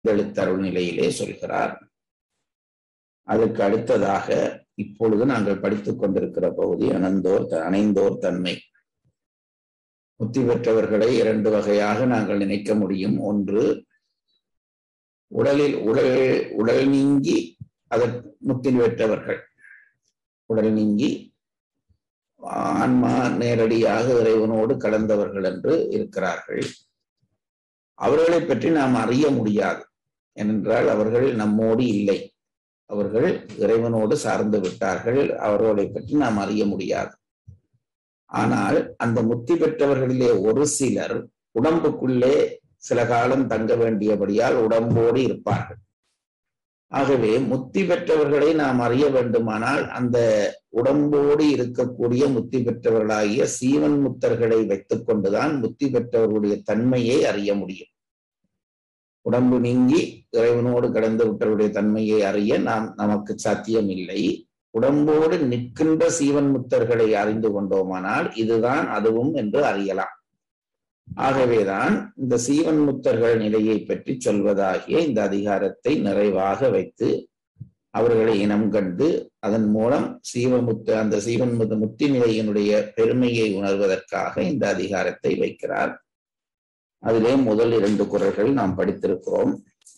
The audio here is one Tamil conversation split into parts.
எழுத்தருள் நிலையிலே சொல்கிறார் அதுக்கு அடுத்ததாக இப்பொழுது நாங்கள் படித்துக் கொண்டிருக்கிற பகுதி அனந்தோர் த- அணைந்தோர் தன்மை முத்தி பெற்றவர்களை இரண்டு வகையாக நாங்கள் நினைக்க முடியும் ஒன்று உடலில் உடல் உடல் நீங்கி அதற் முத்தி பெற்றவர்கள் உடல் நீங்கி ஆன்மா நேரடியாக இறைவனோடு கலந்தவர்கள் என்று இருக்கிறார்கள் அவர்களை பற்றி நாம் அறிய முடியாது ஏனென்றால் அவர்கள் நம்மோடு இல்லை அவர்கள் இறைவனோடு சார்ந்து விட்டார்கள் அவர்களை பற்றி நாம் அறிய முடியாது ஆனால் அந்த முத்தி பெற்றவர்களிலே ஒரு சிலர் உடம்புக்குள்ளே சில காலம் தங்க வேண்டியபடியால் உடம்போடு இருப்பார்கள் ஆகவே முத்தி பெற்றவர்களை நாம் அறிய வேண்டுமானால் அந்த உடம்போடு இருக்கக்கூடிய முத்தி பெற்றவர்களாகிய சீவன் முத்தர்களை வைத்துக் கொண்டுதான் முத்தி பெற்றவர்களுடைய தன்மையை அறிய முடியும் உடம்பு நீங்கி இறைவனோடு கடந்து விட்டவருடைய தன்மையை அறிய நாம் நமக்கு சாத்தியம் இல்லை உடம்போடு நிற்கின்ற சீவன் முத்தர்களை அறிந்து கொண்டோமானால் இதுதான் அதுவும் என்று அறியலாம் ஆகவேதான் இந்த சீவன் முத்தர்கள் நிலையை பற்றி சொல்வதாகிய இந்த அதிகாரத்தை நிறைவாக வைத்து அவர்களை இனம் கண்டு அதன் மூலம் சீவமுத்து அந்த சீவன் முத்து முத்தி நிலையினுடைய பெருமையை உணர்வதற்காக இந்த அதிகாரத்தை வைக்கிறார் அதிலே முதல் இரண்டு குரல்கள் நாம் படித்திருக்கிறோம்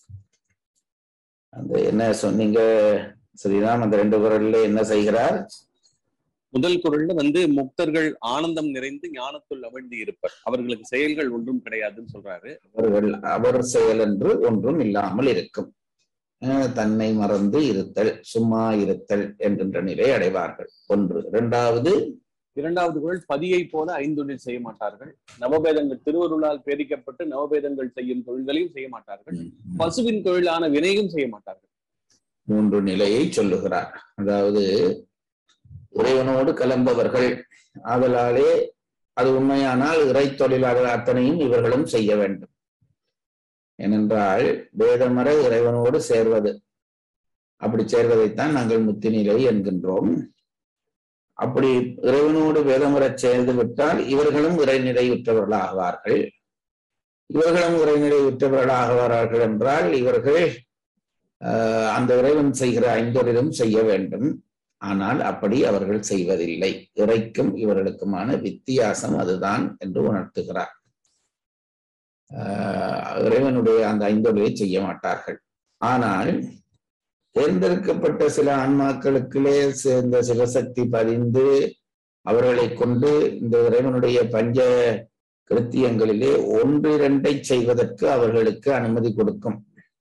அந்த என்ன சொன்னீங்க ஸ்ரீராம் அந்த ரெண்டு குரல்ல என்ன செய்கிறார் முதல் குரல்ல வந்து முக்தர்கள் ஆனந்தம் நிறைந்து ஞானத்துள் அமிழ்ந்து இருப்பர் அவர்களுக்கு செயல்கள் ஒன்றும் கிடையாதுன்னு சொல்றாரு அவர்கள் அவர் செயல் என்று ஒன்றும் இல்லாமல் இருக்கும் அஹ் தன்னை மறந்து இருத்தல் சும்மா இருத்தல் என்கின்ற நிலை அடைவார்கள் ஒன்று இரண்டாவது இரண்டாவது குரல் பதியை போல ஐந்தொழில் செய்ய மாட்டார்கள் நவபேதங்கள் திருவருளால் பேரிக்கப்பட்டு நவபேதங்கள் செய்யும் தொழில்களையும் செய்ய மாட்டார்கள் பசுவின் தொழிலான வினையும் செய்ய மாட்டார்கள் மூன்று நிலையை சொல்லுகிறார் அதாவது இறைவனோடு கலந்தவர்கள் ஆதலாலே அது உண்மையானால் இறை தொழிலாளர் அத்தனையும் இவர்களும் செய்ய வேண்டும் ஏனென்றால் வேதமர இறைவனோடு சேர்வது அப்படி சேர்வதைத்தான் நாங்கள் முத்தி நிலை என்கின்றோம் அப்படி இறைவனோடு வேதமுறச் சேர்ந்து விட்டால் இவர்களும் இறைநிலையுற்றவர்களாகுவார்கள் இவர்களும் இறைநிலையுற்றவர்களாகுவார்கள் என்றால் இவர்கள் ஆஹ், அந்த இறைவன் செய்கிற ஐந்தொழிலும் செய்ய வேண்டும் ஆனால் அப்படி அவர்கள் செய்வதில்லை இறைக்கும் இவர்களுக்குமான வித்தியாசம் அதுதான் என்று உணர்த்துகிறார் ஆஹ், இறைவனுடைய அந்த ஐந்தொழிலை செய்ய மாட்டார்கள் ஆனால் தேர்ந்தெடுக்கப்பட்ட சில ஆன்மாக்களுக்குள்ளே சேர்ந்த சிவசக்தி பதிந்து அவர்களை கொண்டு இந்த இறைவனுடைய பஞ்ச கிருத்தியங்களிலே ஒன்று இரண்டை செய்வதற்கு அவர்களுக்கு அனுமதி கொடுக்கும்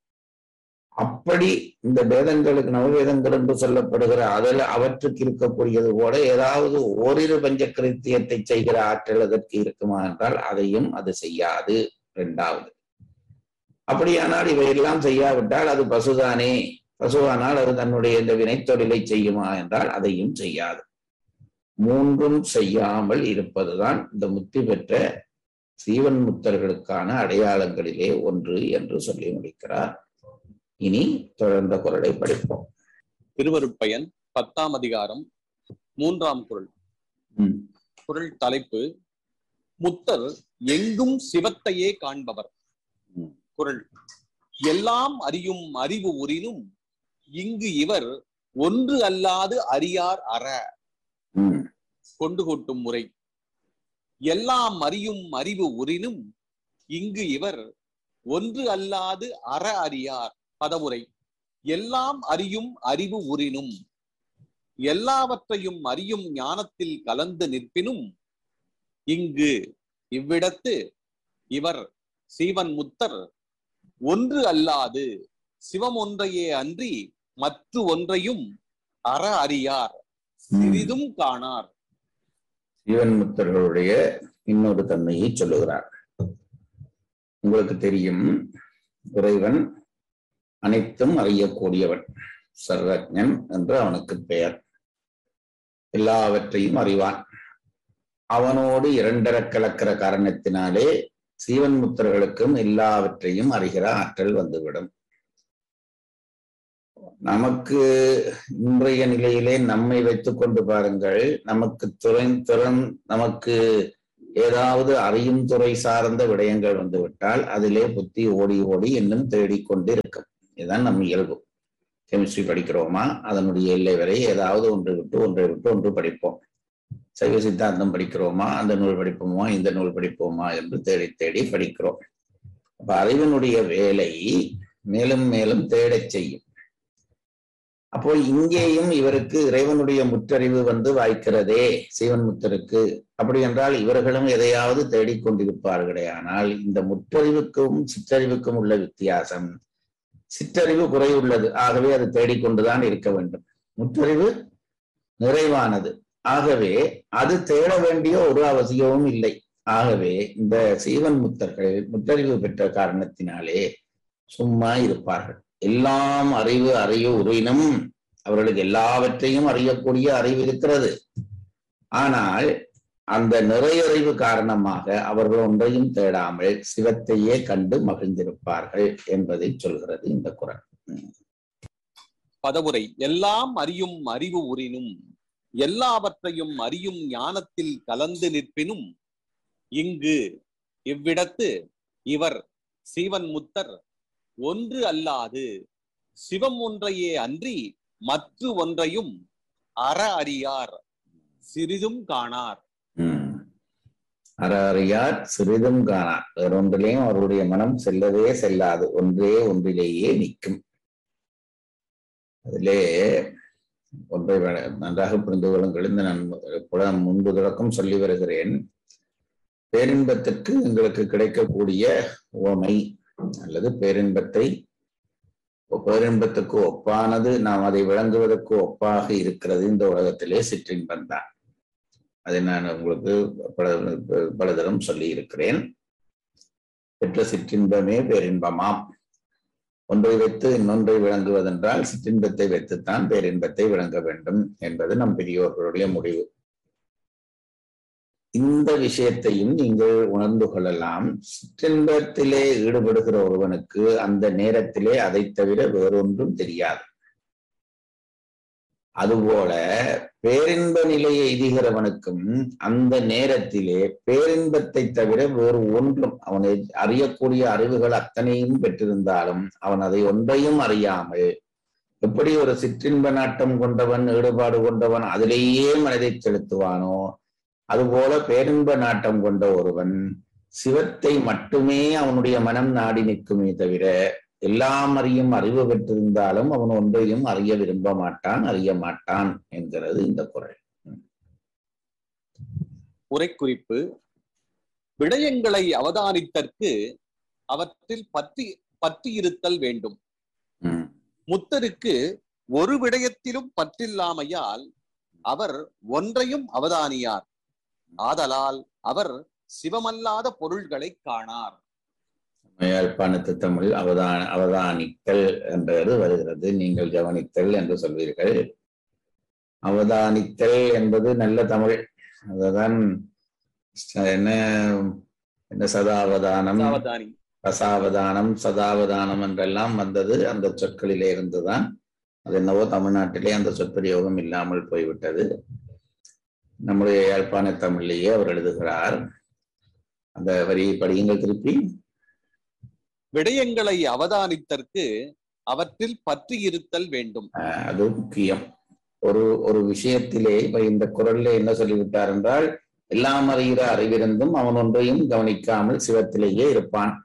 அப்படி இந்த வேதங்களுக்கு நவவேதங்கள் என்று சொல்லப்படுகிற அதில் அவற்றுக்கு இருக்கக்கூடியது போல ஏதாவது ஓரிரு பஞ்ச கிருத்தியத்தை செய்கிற ஆற்றல் அதற்கு இருக்குமா என்றால் அதையும் அது செய்யாது இரண்டாவது அப்படியானால் இவையெல்லாம் செய்யாவிட்டால் அது பசுதானே பசுவானால் அது தன்னுடைய இந்த வினைத்தொழிலை செய்யுமா என்றால் அதையும் செய்யாது மூன்றும் செய்யாமல் இருப்பதுதான் இந்த முத்தி பெற்ற சீவன் முத்தர்களுக்கான அடையாளங்களிலே ஒன்று என்று சொல்லி முடிக்கிறார் இனி தொடர்ந்த குரலை படிப்போம் திருவருட்பயன் பத்தாம் அதிகாரம் மூன்றாம் குரல் ம், குரல் தலைப்பு முத்தர் எங்கும் சிவத்தையே காண்பவர் ம். குரல் எல்லாம் அறியும் அறிவு உரினும் இங்கு இவர் ஒன்று அல்லாது அறியார் அற ம், கொண்டு கொட்டும் முறை எல்லாம் அறியும் அறிவு உரினும் இங்கு இவர் ஒன்று அல்லாது அற அறியார் பதவுரை எல்லாம் அறியும் அறிவு உரினும் எல்லாவற்றையும் அறியும் ஞானத்தில் கலந்து நிற்பினும் இங்கு இவ்விடத்து இவர் சீவன் முத்தர் ஒன்று அல்லாது சிவம் ஒன்றையே அன்றி மற்ற ஒன்றையும் அற அறியார் சிறிதும் காணார் சீவன் முத்தர்களுடைய இன்னொரு தன்மையை சொல்லுகிறார் உங்களுக்கு தெரியும் இறைவன் அனைத்தும் அறியக்கூடியவன் சர்வஜன் என்று அவனுக்கு பெயர் எல்லாவற்றையும் அறிவான் அவனோடு இரண்டர கலக்கிற காரணத்தினாலே சீவன் முத்தர்களுக்கும் எல்லாவற்றையும் அறிகிற ஆற்றல் வந்துவிடும் நமக்கு இன்றைய நிலையிலே நம்மை வைத்துக் கொண்டு பாருங்கள் நமக்கு திறன் திறன் நமக்கு ஏதாவது அறியும் துறை சார்ந்த விடயங்கள் வந்து விட்டால் அதிலே புத்தி ஓடி ஓடி இன்னும் தேடிக்கொண்டு இருக்கும் இதுதான் நம் இயல்பு கெமிஸ்ட்ரி படிக்கிறோமா அதனுடைய எல்லை வரை ஏதாவது ஒன்று விட்டு ஒன்றை விட்டு ஒன்று படிப்போம் சைவ சித்தாந்தம் படிக்கிறோமா அந்த நூல் படிப்போமா இந்த நூல் படிப்போமா என்று தேடி தேடி படிக்கிறோம் அப்ப அறிவினுடைய வேலை மேலும் மேலும் தேடச் செய்யும் அப்போ இங்கேயும் இவருக்கு இறைவனுடைய முற்றறிவு வந்து வாய்க்கிறதே சீவன் முத்தருக்கு அப்படி என்றால் இவர்களும் எதையாவது தேடிக்கொண்டிருப்பார்களே ஆனால் இந்த முற்றறிவுக்கும் சிற்றறிவுக்கும் உள்ள வித்தியாசம் சிற்றறிவு குறையுள்ளது ஆகவே அது தேடிக்கொண்டுதான் இருக்க வேண்டும் முற்றறிவு நிறைவானது ஆகவே அது தேட வேண்டிய ஒரு அவசியமும் இல்லை ஆகவே இந்த சீவன் முத்தர்கள் முற்றறிவு பெற்ற காரணத்தினாலே சும்மா இருப்பார்கள் எல்லாம் அறிவு அறிய உரினும் அவர்களுக்கு எல்லாவற்றையும் அறியக்கூடிய அறிவு இருக்கிறது ஆனால் அந்த நிறையறிவு காரணமாக அவர்கள் ஒன்றையும் தேடாமல் சிவத்தையே கண்டு மகிழ்ந்திருப்பார்கள் என்பதை சொல்கிறது இந்த குரல் பதவுரை எல்லாம் அறியும் அறிவு உரினும் எல்லாவற்றையும் அறியும் ஞானத்தில் கலந்து நிற்பினும் இங்கு இவ்விடத்து இவர் சீவன் முத்தர் ஒன்று அல்லாது சிவம் ஒன்றையே அன்றி மற்ற ஒன்றையும் அற அறியார் சிறிதும் காணார் உம் அற அறியார் சிறிதும் காணார் வேறொன்றிலேயும் அவருடைய மனம் செல்லவே செல்லாது ஒன்றே ஒன்றிலேயே நிற்கும் அதிலே ஒன்றை வ- நன்றாக புரிந்து கொள்ளுங்கள் இந்த நான் கூட முன்பு தொடக்கம் சொல்லி வருகிறேன் பேரின்பத்திற்கு எங்களுக்கு கிடைக்கக்கூடிய உவமை அல்லது பேரின்பத்தை பேரின்பத்துக்கு ஒப்பானது நாம் அதை விளங்குவதற்கு ஒப்பாக இருக்கிறது இந்த உலகத்திலே சிற்றின்பம் தான் அதை நான் உங்களுக்கு பல பல தரம் சொல்லி இருக்கிறேன் பெற்ற சிற்றின்பமே பேரின்பமாம் ஒன்றை வைத்து இன்னொன்றை விளங்குவதென்றால் சிற்றின்பத்தை வைத்துத்தான் பேரின்பத்தை விளங்க வேண்டும் என்பது நம் பெரியோர்களுடைய முடிவு இந்த விஷயத்தையும் நீங்கள் உணர்ந்து கொள்ளலாம் சிற்றின்பத்திலே ஈடுபடுகிற ஒருவனுக்கு அந்த நேரத்திலே அதை தவிர வேறொன்றும் தெரியாது அதுபோல பேரின்ப நிலையை எய்துகிறவனுக்கும் அந்த நேரத்திலே பேரின்பத்தை தவிர வேறு ஒன்றும் அவனை அறியக்கூடிய அறிவுகள் அத்தனையும் பெற்றிருந்தாலும் அவன் அதை ஒன்றையும் அறியாமல் எப்படி ஒரு சிற்றின்ப நாட்டம் கொண்டவன் ஈடுபாடு கொண்டவன் அதிலேயே மனதை செலுத்துவானோ அதுபோல பேரின்ப நாட்டம் கொண்ட ஒருவன் சிவத்தை மட்டுமே அவனுடைய மனம் நாடி நிற்குமே தவிர எல்லாம் அறியும் அறிவு பெற்றிருந்தாலும் அவன் ஒன்றையும் அறிய விரும்ப மாட்டான் அறிய மாட்டான் என்கிறது இந்த குரல் உரைக்குறிப்பு விடயங்களை அவதானித்தற்கு அவற்றில் பற்றி பற்றி இருத்தல் வேண்டும் உம் முத்தருக்கு ஒரு விடயத்திலும் பற்றில்லாமையால் அவர் ஒன்றையும் அவதானியார் ஆதலால் அவர் சிவமல்லாத பொருள்களை காணார் யாழ்ப்பாணத்து தமிழ் அவதான அவதானித்தல் என்றது வருகிறது நீங்கள் கவனித்தல் என்று சொல்வீர்கள் அவதானித்தல் என்பது நல்ல தமிழ் அதுதான் ச- என்ன என்ன சதாவதானம் அவதானி ரசாவதானம் சதாவதானம் என்றெல்லாம் வந்தது அந்த சொற்களிலே இருந்துதான் அது என்னவோ தமிழ்நாட்டிலே அந்த சொற்பிரயோகம் இல்லாமல் போய்விட்டது நம்முடைய யாழ்ப்பாண தமிழிலேயே அவர் எழுதுகிறார் அந்த வரியை படியுங்கள் திருப்பி விடயங்களை அவதானித்தற்கு அவற்றில் பற்றி இருத்தல் வேண்டும் அஹ் அது முக்கியம் ஒரு ஒரு விஷயத்திலே இப்ப இந்த குரல்ல என்ன சொல்லிவிட்டார் என்றால் எல்லாம் அறிகிற அறிவிருந்தும் அவன் ஒன்றையும் கவனிக்காமல் சிவத்திலேயே இருப்பான்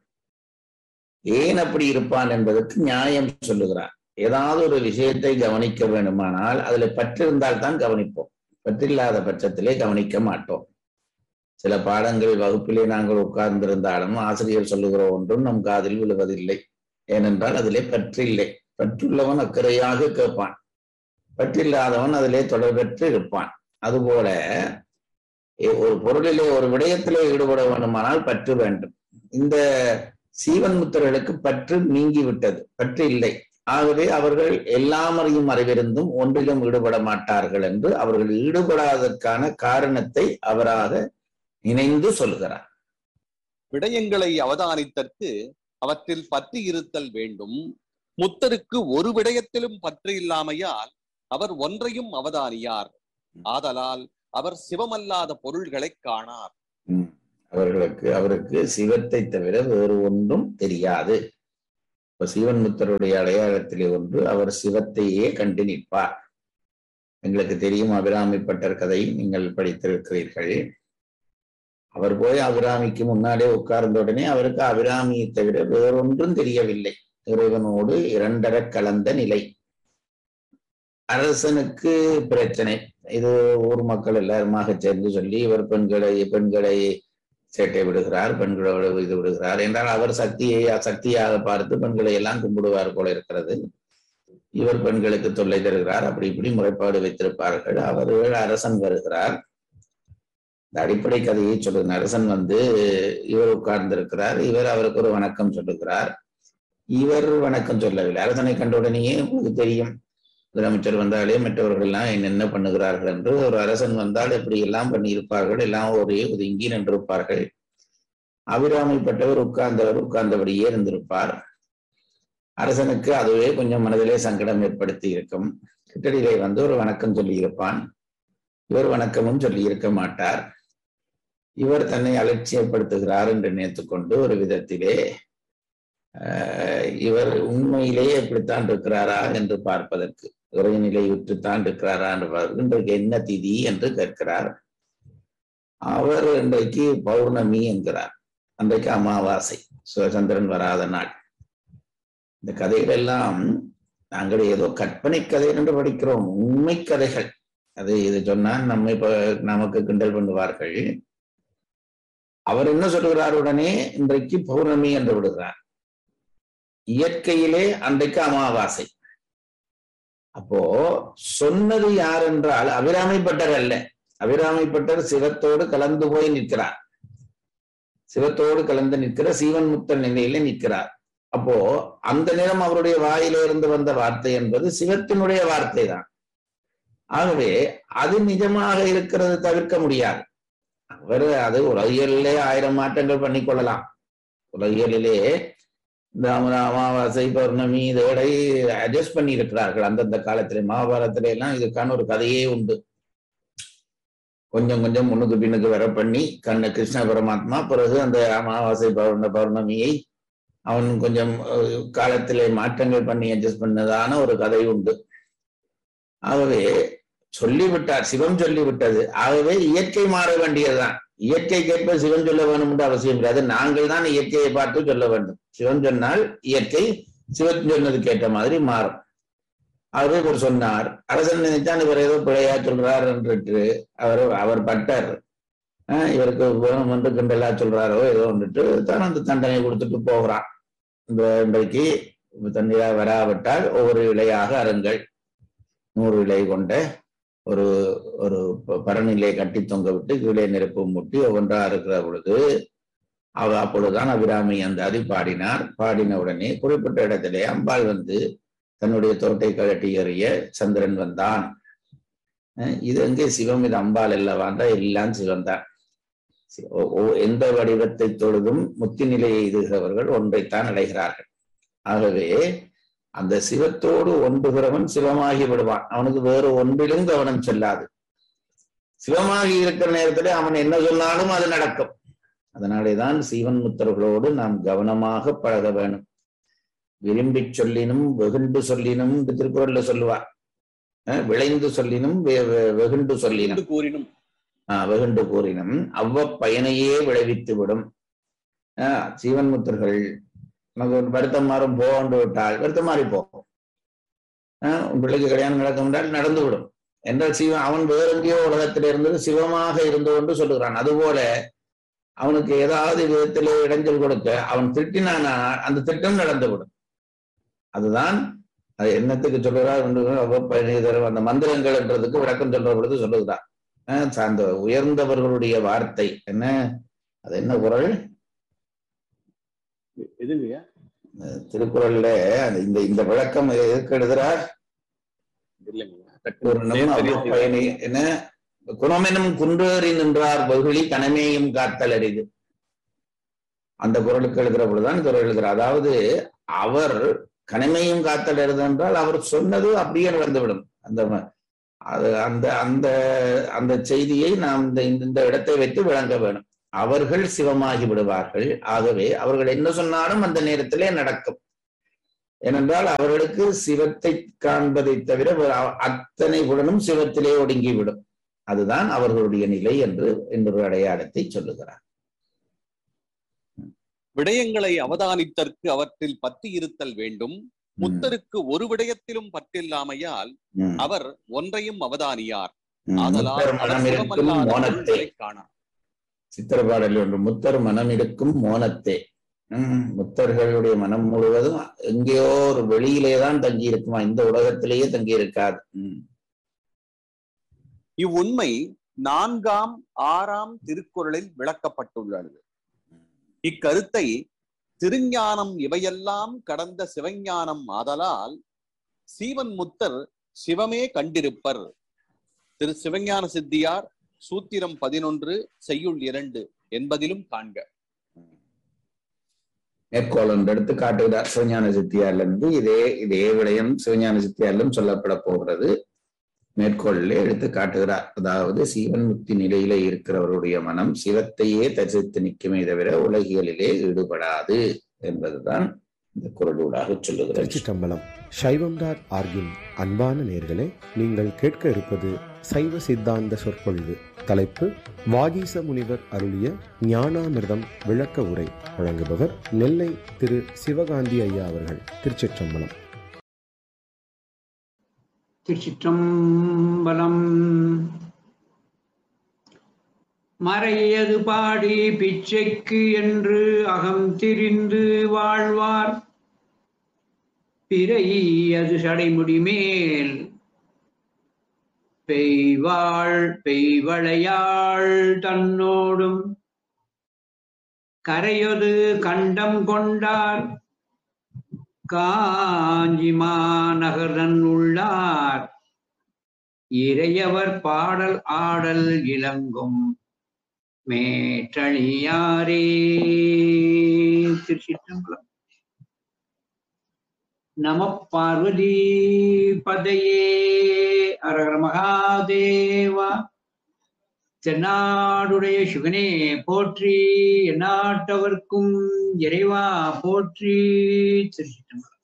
ஏன் அப்படி இருப்பான் என்பதற்கு நியாயம் சொல்லுகிறார் ஏதாவது ஒரு விஷயத்தை கவனிக்க வேண்டுமானால் அதுல பற்றிருந்தால் தான் கவனிப்போம் பற்றில்லாத பட்சத்திலே கவனிக்க மாட்டோம் சில பாடங்கள் வகுப்பிலே நாங்கள் உட்கார்ந்திருந்தாலும் ஆசிரியர் சொல்லுகிற ஒன்றும் நம் காதில் விழுவதில்லை ஏனென்றால் அதிலே பற்றில்லை பற்றுள்ளவன் அக்கறையாக கேட்பான் பற்றில்லாதவன் அதிலே தொடர்பற்று இருப்பான் அதுபோல எ- ஒரு பொருளிலே ஒரு விடயத்திலே ஈடுபட வேண்டுமானால் பற்று வேண்டும் இந்த சீவன் முத்தர்களுக்கு பற்று நீங்கி விட்டது பற்று இல்லை ஆகவே அவர்கள் எல்லாம் அறியும் அறிவிருந்தும் ஒன்றிலும் ஈடுபட மாட்டார்கள் என்று அவர்கள் ஈடுபடாததற்கான காரணத்தை அவராக இணைந்து சொல்கிறார் விடயங்களை அவதானித்தற்கு அவற்றில் பற்றி இருத்தல் வேண்டும் முத்தருக்கு ஒரு விடயத்திலும் பற்று இல்லாமையால் அவர் ஒன்றையும் அவதானியார் ஆதலால் அவர் சிவமல்லாத பொருள்களை காணார் உம் அவர்களுக்கு அவருக்கு சிவத்தை தவிர வேறு ஒன்றும் தெரியாது இப்ப சிவன் முத்தருடைய அடையாளத்திலே ஒன்று அவர் சிவத்தையே கண்டு நிற்பார் எங்களுக்கு தெரியும் அபிராமிப்பட்டர் கதை நீங்கள் படித்திருக்கிறீர்கள் அவர் போய் அபிராமிக்கு முன்னாலே உட்கார்ந்த உடனே அவருக்கு அபிராமியை தவிர வேறொன்றும் தெரியவில்லை இறைவனோடு இரண்டர கலந்த நிலை அரசனுக்கு பிரச்சனை இது ஊர் மக்கள் எல்லாருமாக சேர்ந்து சொல்லி இவர் பெண்களை பெண்களை சேட்டை விடுகிறார் பெண்களோடு இது விடுகிறார் என்றால் அவர் சக்தியை சக்தியாக பார்த்து பெண்களை எல்லாம் கும்பிடுவார் போல இருக்கிறது இவர் பெண்களுக்கு தொல்லை தருகிறார் அப்படி இப்படி முறைப்பாடு வைத்திருப்பார்கள் அவர்கள் அரசன் வருகிறார் இந்த அடிப்படை கதையை சொல்லுங்க அரசன் வந்து இவர் உட்கார்ந்திருக்கிறார் இவர் அவருக்கு ஒரு வணக்கம் சொல்லுகிறார் இவர் வணக்கம் சொல்லவில்லை அரசனை கண்ட உடனேயே உங்களுக்கு தெரியும் முதலமைச்சர் வந்தாலே மற்றவர்கள் எல்லாம் என்னென்ன பண்ணுகிறார்கள் என்று ஒரு அரசன் வந்தால் எப்படி எல்லாம் பண்ணியிருப்பார்கள் எல்லாம் ஒரே ஒதுங்கி நின்றிருப்பார்கள் அபிராமிப்பட்டவர் உட்கார்ந்தவர் உட்கார்ந்தபடியே இருந்திருப்பார் அரசனுக்கு அதுவே கொஞ்சம் மனதிலே சங்கடம் ஏற்படுத்தி இருக்கும் கிட்டடியிலே வந்து ஒரு வணக்கம் சொல்லி இருப்பான் இவர் வணக்கமும் சொல்லி இருக்க மாட்டார் இவர் தன்னை அலட்சியப்படுத்துகிறார் என்று நினைத்துக்கொண்டு ஒரு விதத்திலே இவர் உண்மையிலேயே எப்படித்தான் இருக்கிறாரா என்று பார்ப்பதற்கு இறைநிலை விட்டுத்தான் இருக்கிறாரா என்று பார்ப்பதற்கு இன்றைக்கு என்ன திதி என்று கேட்கிறார் அவர் இன்றைக்கு பௌர்ணமி என்கிறார் அன்றைக்கு அமாவாசை சுதந்திரன் வராத நாள் இந்த கதைகள் எல்லாம் நாங்கள் ஏதோ கற்பனை கதை என்று படிக்கிறோம் உண்மை கதைகள் அது இது சொன்னால் நம்மை நமக்கு கிண்டல் பண்ணுவார்கள் அவர் என்ன சொல்லுகிறார் உடனே இன்றைக்கு பௌர்ணமி என்று விடுகிறார் இயற்கையிலே அன்றைக்கு அமாவாசை அப்போ சொன்னது யார் என்றால் அபிராமிப்பட்டர் அல்ல அபிராமிப்பட்டர் சிவத்தோடு கலந்து போய் நிற்கிறார் சிவத்தோடு கலந்து நிற்கிற சீவன் முத்தன் நிலையில நிற்கிறார் அப்போ அந்த நேரம் அவருடைய வாயிலிருந்து வந்த வார்த்தை என்பது சிவத்தினுடைய வார்த்தை தான் ஆகவே அது நிஜமாக இருக்கிறது தவிர்க்க முடியாது அவர் அது உலகியலிலே ஆயிரம் மாற்றங்கள் பண்ணி கொள்ளலாம் உலகியலிலே இந்த அமாவாசை பௌர்ணமி இதோடை அட்ஜஸ்ட் பண்ணி இருக்கிறார்கள் அந்தந்த காலத்திலே மகாபாரதத்தில எல்லாம் இதுக்கான ஒரு கதையே உண்டு கொஞ்சம் கொஞ்சம் முன்னுக்கு பின்னுக்கு வர பண்ணி கண்ண கிருஷ்ண பரமாத்மா பிறகு அந்த அமாவாசை பௌர்ண பௌர்ணமியை அவன் கொஞ்சம் காலத்திலே மாற்றங்கள் பண்ணி அட்ஜஸ்ட் பண்ணதான ஒரு கதை உண்டு ஆகவே சொல்லிவிட்டார் சிவம் சொல்லிவிட்டது ஆகவே இயற்கை மாற வேண்டியதுதான் இயற்கைக்கேற்ப சிவன் சொல்ல வேண்டும் என்று அவசியம் கிடையாது நாங்கள் தான் இயற்கையை பார்த்து சொல்ல வேண்டும் சிவன் சொன்னால் இயற்கை சிவன் சொன்னதுக்கு ஏற்ற மாதிரி மாறும் ஆகவே இவர் சொன்னார் அரசன் நினைத்தான் இவர் ஏதோ பிழையா சொல்றார் என்று அவர் அவர் பட்டர் இவருக்கு வேணும் என்று கிண்டலா சொல்றாரோ ஏதோ வந்துட்டு தான் அந்த தண்டனை கொடுத்துட்டு போகிறான் இந்த இன்றைக்கு தண்ணீரா வராவிட்டால் ஒவ்வொரு இலையாக அருங்கள் நூறு இலை கொண்ட ஒரு ஒரு பரநிலை கட்டி தொங்க விட்டு கீழே நெருப்பு முட்டி ஒவ்வொன்றா இருக்கிற பொழுது அவ அப்பொழுதுதான் அபிராமி அந்த அதி பாடினார் பாடின உடனே குறிப்பிட்ட இடத்திலே அம்பாள் வந்து தன்னுடைய தோட்டை கழட்டி எறிய சந்திரன் வந்தான் இது எங்கே சிவம் இது அம்பாள் அல்லவாண்டா எல்லாம் சிவன் தான் எந்த வடிவத்தை தொழுதும் முத்தி நிலையை எய்துகிறவர்கள் ஒன்றைத்தான் அடைகிறார்கள் ஆகவே அந்த சிவத்தோடு ஒன்றுகிறவன் சிவமாகி விடுவான் அவனுக்கு வேறு ஒன்றிலும் கவனம் செல்லாது சிவமாகி இருக்கிற நேரத்துல அவன் என்ன சொன்னாலும் அது நடக்கும் அதனாலேதான் சீவன் முத்தர்களோடு நாம் கவனமாக பழக வேணும் விரும்பி சொல்லினும் வெகுண்டு சொல்லினும் இந்த திருக்குறள்ல சொல்லுவார் விளைந்து சொல்லினும் வெகுண்டு சொல்லினும் கூறினும் வெகுண்டு கூறினும் அவ்வ பயனையே விளைவித்து விடும் சீவன் முத்தர்கள் உனக்கு ஒரு வருத்தம் மாறும் போகண்டு விட்டால் வருத்தம் மாறி போகும் உன் பிள்ளைக்கு கல்யாணம் நடக்கும் என்றால் நடந்து விடும் என்றால் சிவன் அவன் வேற எங்கேயோ உலகத்தில் இருந்தது சிவமாக இருந்து கொண்டு சொல்லுகிறான் அதுபோல அவனுக்கு ஏதாவது விதத்திலே இடைஞ்சல் கொடுக்க அவன் திட்டினான் அந்த திட்டம் நடந்துவிடும் அதுதான் அது என்னத்துக்கு சொல்லுகிறார் அந்த மந்திரங்கள் என்றதுக்கு விளக்கம் சொல்ற பொழுது சொல்லுகிறார் அந்த உயர்ந்தவர்களுடைய வார்த்தை என்ன அது என்ன குரல் எதுங்கய்யா திருக்குறள்ல இந்த இந்த விளக்கம் எதுக்கு எழுதுறார் பயணி என்ன குணமெனும் குன்றேறி நின்றார் வெகுளி கனமேயும் காத்தல் அரிது அந்த குரலுக்கு எழுதுற பொழுதுதான் குரல் எழுதுறார் அதாவது அவர் கனமையும் காத்தல் அரிது என்றால் அவர் சொன்னது அப்படியே நடந்துவிடும் அந்த அது அந்த அந்த அந்த செய்தியை நாம் இந்த இந்த இடத்தை வைத்து விளங்க வேணும் அவர்கள் சிவமாகி விடுவார்கள் ஆகவே அவர்கள் என்ன சொன்னாலும் அந்த நேரத்திலே நடக்கும் ஏனென்றால் அவர்களுக்கு சிவத்தை காண்பதை தவிர வேறு அ- அத்தனை உடனும் சிவத்திலே ஒடுங்கிவிடும் அதுதான் அவர்களுடைய நிலை என்று இன்னொரு அடையாளத்தை சொல்லுகிறார் விடயங்களை அவதானித்தற்கு அவற்றில் பத்தி இருத்தல் வேண்டும் முத்தருக்கு ஒரு விடயத்திலும் பற்றில்லாமையால் ம், அவர் ஒன்றையும் அவதானியார் ம். ஆதலால் முத்தர் அவர் மனம் இருக்கும் சிவமல்லாத மோனத்தை பொருள்களைக் காணார் சித்திரப்பாடல் ஒன்று முத்தர் மனம் இருக்கும் மோனத்தே ம், முத்தர்களுடைய மனம் முழுவதும் எங்கேயோ ஒரு வெளியிலே தான் தங்கி இருக்குமா இந்த உலகத்திலேயே தங்கி இருக்காது ம், இவ்வுண்மை நான்காம் ஆறாம் திருக்குறளில் விளக்கப்பட்டுள்ளது இக்கருத்தை திருஞானம் இவையெல்லாம் கடந்த சிவஞானம் ஆதலால் சீவன் முத்தர் சிவமே கண்டிருப்பர் திரு சிவஞான சித்தியார் சூத்திரம் பதினொன்று செய்யுள் இரண்டு என்பதிலும் காண்க மேற்கோள் ஒன்று எடுத்து காட்டுகிறார் சிவஞான சித்தியார்ல இருந்து இதே இதே விடயம் சிவஞான சித்தியாரிலும் சொல்லப்பட போகிறது மேற்கோளிலே எடுத்து காட்டுகிறார் அதாவது சீவன் முக்தி நிலையில இருக்கிறவருடைய மனம் சிவத்தையே தரிசித்து நிற்குமே தவிர உலகியலிலே ஈடுபடாது என்பதுதான் இந்த குரலூடாக சொல்லுகிறது திருச்சிற்றம்பலம் சைவம் டாட் ஆர்கின் அன்பான நேர்களே நீங்கள் கேட்க இருப்பது சைவ சித்தாந்த சொற்பொழிவு தலைப்பு வாகீச முனிவர் அருளிய ஞானாமிர்தம் விளக்க உரை வழங்குபவர் நெல்லை திரு சிவகாந்தி ஐயா அவர்கள் திருச்சிற்றம்பலம் திருச்சிற்றம்பலம் மறையது பாடி பிச்சைக்கு என்று அகம் திரிந்து வாழ்வார் பிறை அது சடைமுடி மேல் பெய்வாள் பெய்வளையாள் தன்னோடும் கரையொது கண்டம் கொண்டார் காஞ்சி மாநகரன் உள்ளார் இறையவர் பாடல் ஆடல் இளங்கும் மேற்றழியாரே திருச்சிற்றம்பலம் நம பார்வதி பதையே அரகர மகாதேவா தென்னாடுடைய சிவனே போற்றி எந்நாட்டவர்க்கும் இறைவா போற்றி திருச்சிற்றம்பலம்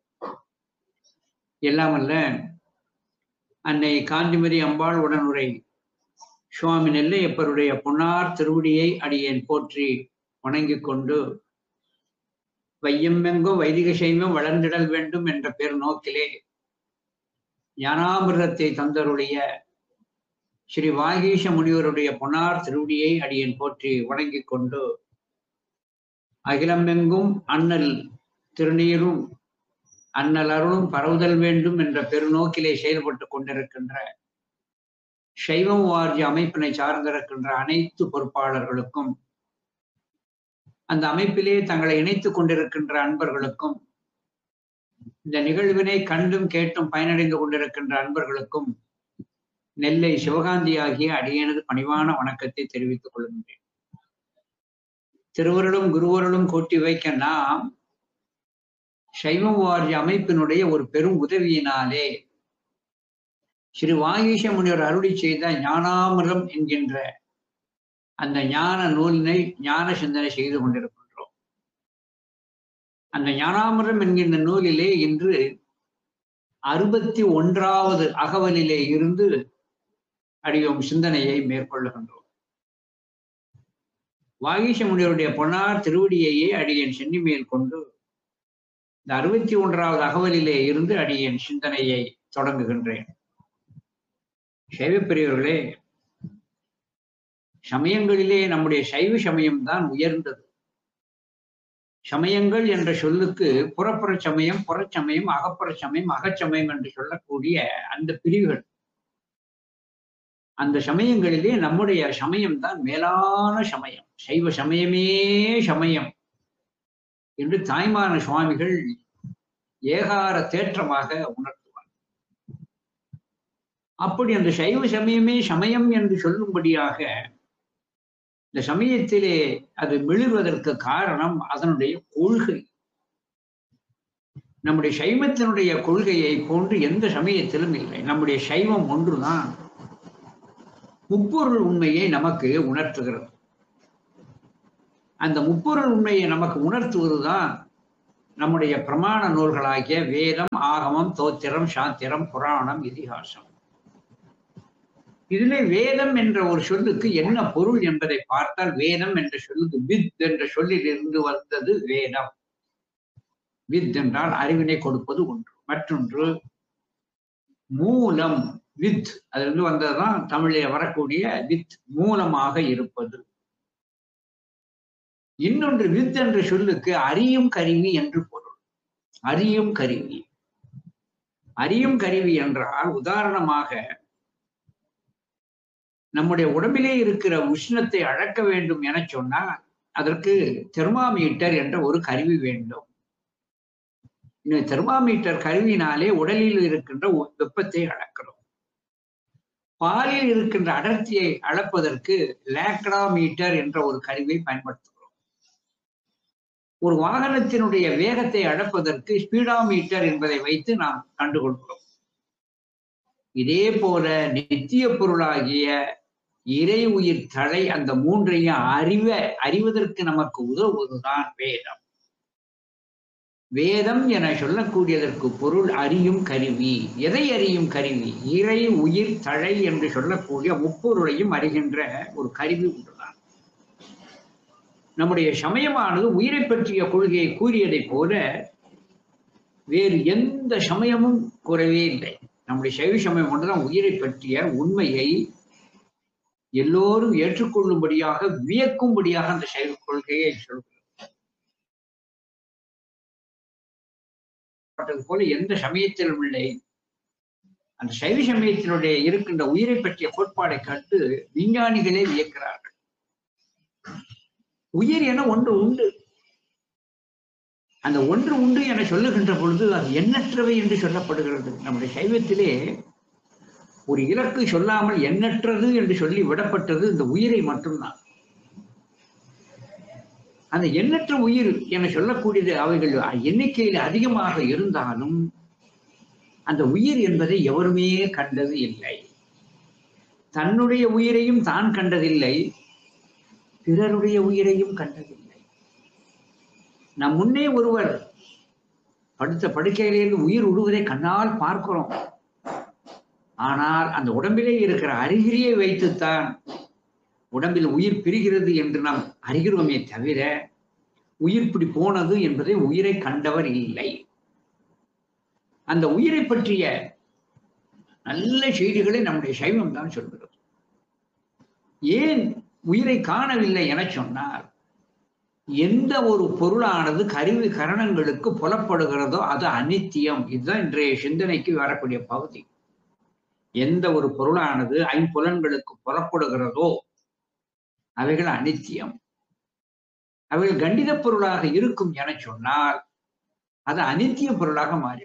எல்லாம் அல்ல அன்னை காந்திமதி அம்பாள் உடனுரை சுவாமி நெல்லையப்பருடைய பொன்னார் திருவடியை அடியேன் போற்றி வணங்கிக் கொண்டு வையமெங்கும் வைதிக சைவம் வளர்ந்திடல் வேண்டும் என்ற பெரு நோக்கிலே ஞானாமிர்தத்தை தந்தருடைய ஸ்ரீ வாகீஷ முனிவருடைய பொன்னார் திருவடியை அடியேன் போற்றி வணங்கிக் கொண்டு அகிலமெங்கும் அண்ணல் திருநீரும் அண்ணல் அருளும் பரவுதல் வேண்டும் என்ற பெருநோக்கிலே செயல்பட்டு கொண்டிருக்கின்ற சைவம் வாரிய அமைப்பினை சார்ந்திருக்கின்ற அனைத்து பொறுப்பாளர்களுக்கும் அந்த அமைப்பிலே தங்களை இணைத்துக் கொண்டிருக்கின்ற அன்பர்களுக்கும் இந்த நிகழ்வினை கண்டும் கேட்டும் பயனடைந்து கொண்டிருக்கின்ற அன்பர்களுக்கும் நெல்லை சிவகாந்தி ஆகிய அடியனது பணிவான வணக்கத்தை தெரிவித்துக் கொள்கின்றேன் திருவருளும் குருவருளும் கூட்டி வைக்க நாம் சைவம் வாரிய அமைப்பினுடைய ஒரு பெரும் உதவியினாலே ஸ்ரீ வாகீஷ முனிவர் அருளி செய்த ஞானாமிரம் என்கின்ற அந்த ஞான நூலினை ஞான சிந்தனை செய்து கொண்டிருக்கின்றோம் அந்த ஞானாமிரம் என்கின்ற நூலிலே இன்று அறுபத்தி ஒன்றாவது அகவலிலே இருந்து அடியோம் சிந்தனையை மேற்கொள்ளுகின்றோம் வாகீஷ முனிவருடைய பொன்னார் திருவடியையே அடியேன் சென்னி மேல் கொண்டு இந்த அறுபத்தி ஒன்றாவது அகவலிலே இருந்து அடியேன் சிந்தனையை தொடங்குகின்றேன் சைவப்பிரியவர்களே சமயங்களிலே நம்முடைய சைவ சமயம் தான் உயர்ந்தது சமயங்கள் என்ற சொல்லுக்கு புறப்புற சமயம் புறச்சமயம் அகப்புற சமயம் அகச்சமயம் என்று சொல்லக்கூடிய அந்த பிரிவுகள் அந்த சமயங்களிலே நம்முடைய சமயம் தான் மேலான சமயம் சைவ சமயமே சமயம் என்று தாய்மான சுவாமிகள் ஏகார தேற்றமாக உணர்த்துவார் அப்படி அந்த சைவ சமயமே சமயம் என்று சொல்லும்படியாக இந்த சமயத்திலே அது மிளிர்வதற்கு காரணம் அதனுடைய கொள்கை நம்முடைய சைவத்தினுடைய கொள்கையை போன்று எந்த சமயத்திலும் இல்லை நம்முடைய சைவம் ஒன்றுதான் முப்பொருள் உண்மையை நமக்கு உணர்த்துகிறது அந்த முப்பொருள் உண்மையை நமக்கு உணர்த்துவதுதான் நம்முடைய பிரமாண நூல்களாகிய வேதம் ஆகமம் தோத்திரம் சாத்திரம் புராணம் இதிகாசம் இதிலே வேதம் என்ற ஒரு சொல்லுக்கு என்ன பொருள் என்பதை பார்த்தால் வேதம் என்ற சொல்லுக்கு வித் என்ற சொல்லில் இருந்து வந்தது வேதம் வித் என்றால் அறிவினை கொடுப்பது ஒன்று மற்றொன்று மூலம் வித் அதிலிருந்து வந்ததுதான் தமிழில் வரக்கூடிய வித் மூலமாக இருப்பது இன்னொன்று வித் என்ற சொல்லுக்கு அறியும் கருவி என்று பொருள் அறியும் கருவி அறியும் கருவி என்றால் உதாரணமாக நம்முடைய உடம்பிலே இருக்கிற உஷ்ணத்தை அளக்க வேண்டும் என சொன்னால் அதற்கு தெர்மாமீட்டர் என்ற ஒரு கருவி வேண்டும் இந்த தெர்மாமீட்டர் கருவினாலே உடலில் இருக்கின்ற ஒ- வெப்பத்தை அளக்கிறோம் பாலில் இருக்கின்ற அடர்த்தியை அளப்பதற்கு லேக்டாமீட்டர் என்ற ஒரு கருவியை பயன்படுத்துகிறோம் ஒரு வாகனத்தினுடைய வேகத்தை அளப்பதற்கு ஸ்பீடாமீட்டர் என்பதை வைத்து நாம் கண்டுகொள்கிறோம் இதே போல நித்திய பொருளாகிய இறை உயிர் தலை அந்த மூன்றையும் அறிவ அறிவதற்கு நமக்கு உதவுவதுதான் வேதம் வேதம் என சொல்லக்கூடியதற்கு பொருள் அறியும் கருவி எதை அறியும் கருவி இறை உயிர் தழை என்று சொல்லக்கூடிய முப்பொருளையும் அறிகின்ற ஒரு கருவி ஒன்றுதான் நம்முடைய சமயமானது உயிரை பற்றிய கொள்கையை கூறியதைப் போல வேறு எந்த சமயமும் கூறவே இல்லை நம்முடைய சைவ சமயம் ஒன்றுதான் உயிரை பற்றிய உண்மையை எல்லோரும் ஏற்றுக்கொள்ளும்படியாக வியக்கும்படியாக அந்த சைவ கொள்கையை சொல்கிறது பட்டது போல எந்த சமயத்திலும் இல்லை அந்த சைவ சமயத்தினுடைய இருக்கின்ற உயிரை பற்றிய கோட்பாடை கண்டு விஞ்ஞானிகளே வியக்கிறார்கள் உயிர் என ஒன்று உண்டு அந்த ஒன்று உண்டு என சொல்லுகின்ற பொழுது அது எண்ணற்றவை என்று சொல்லப்படுகிறது நம்முடைய சைவத்திலே ஒரு இலக்கு சொல்லாமல் எண்ணற்றது என்று சொல்லி விடப்பட்டது இந்த உயிரை மட்டும்தான் அந்த எண்ணற்ற உயிர் என சொல்லக்கூடியது அவைகள் எண்ணிக்கையில் அதிகமாக இருந்தாலும் அந்த உயிர் என்பதை எவருமே கண்டது இல்லை தன்னுடைய உயிரையும் தான் கண்டதில்லை பிறருடைய உயிரையும் கண்டதில்லை நம் முன்னே ஒருவர் படுத்த படுக்கையிலிருந்து உயிர் விடுவதை கண்ணால் பார்க்கிறோம் ஆனால் அந்த உடம்பிலே இருக்கிற அறிகுறியை வைத்துத்தான் உடம்பில் உயிர் பிரிகிறது என்று நாம் அறிகிறோமே தவிர உயிர் இப்படி போனது என்பதை உயிரை கண்டவர் இல்லை அந்த உயிரை பற்றிய நல்ல செய்திகளை நம்முடைய சைவம் தான் சொல்கிறது ஏன் உயிரை காணவில்லை என சொன்னார் எந்த ஒரு பொருளானது கருவி கரணங்களுக்கு புலப்படுகிறதோ அது அனித்தியம் இதுதான் இன்றைய சிந்தனைக்கு வரக்கூடிய பகுதி எந்த ஒரு பொருளானது ஐம்புலன்களுக்கு புறப்படுகிறதோ அவைகள் அனித்தியம் அவைகள் கண்டித பொருளாக இருக்கும் என சொன்னால் அது அனித்திய பொருளாக மாறிடும்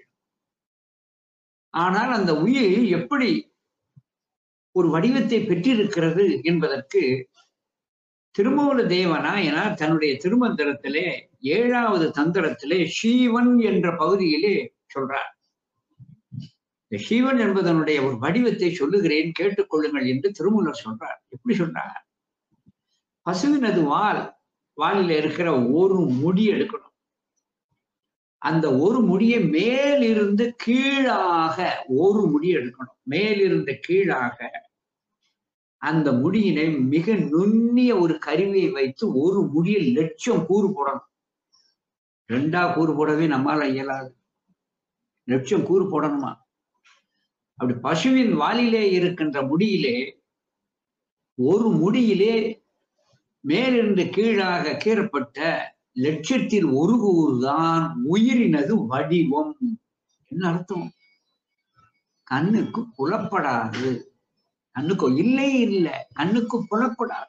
ஆனால் அந்த உயிர் எப்படி ஒரு வடிவத்தை பெற்றிருக்கிறது என்பதற்கு திருமூல தேவனாயனார் தன்னுடைய திருமந்திரத்திலே ஏழாவது தந்திரத்திலே சீவன் என்ற பகுதியிலே சொல்றார் இந்த சீவன் என்பதனுடைய ஒரு வடிவத்தை சொல்லுகிறேன் கேட்டுக்கொள்ளுங்கள் என்று திருமூலர் சொல்றார் எப்படி சொல்றார் பசுவினது வால் வாலில இருக்கிற ஒரு முடி எடுக்கணும் அந்த ஒரு முடியை மேலிருந்து கீழாக ஒரு முடி எடுக்கணும் மேலிருந்து கீழாக அந்த முடியினை மிக நுண்ணிய ஒரு கருவியை வைத்து ஒரு முடியில் லட்சம் கூறு போடணும் ரெண்டா கூறு போடவே நம்மால இயலாது லட்சம் கூறு போடணுமா அப்படி பசுவின் வாலிலே இருக்கின்ற முடியிலே ஒரு முடியிலே மேலிருந்து கீழாக கீறப்பட்ட லட்சத்தில் ஒரு கூறுதான் உயிரினது வடிவம் என்ன அர்த்தம் கண்ணுக்கு புலப்படாது கண்ணுக்கு இல்லை இல்லை கண்ணுக்கு புலப்படாது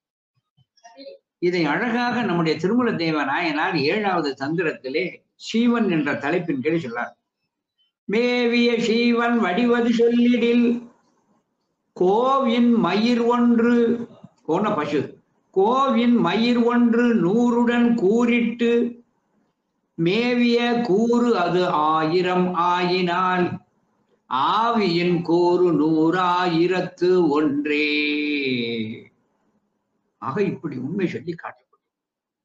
இதை அழகாக நம்முடைய திருமல தேவ நாயனார் ஏழாவது தந்திரத்திலே சீவன் என்ற தலைப்பின் கீழ் சொல்லார் மேவிய சீவன் வடிவது சொல்லிடில் கோவின் மயிர் ஒன்று போன பசு கோவின் மயிர் ஒன்று நூறுடன் கூறிட்டு மேவிய கூறு அது ஆயிரம் ஆயினால் ஆவியின் கூறு நூறாயிரத்து ஒன்றே ஆக இப்படி உண்மை சொல்லி காட்டப்படும்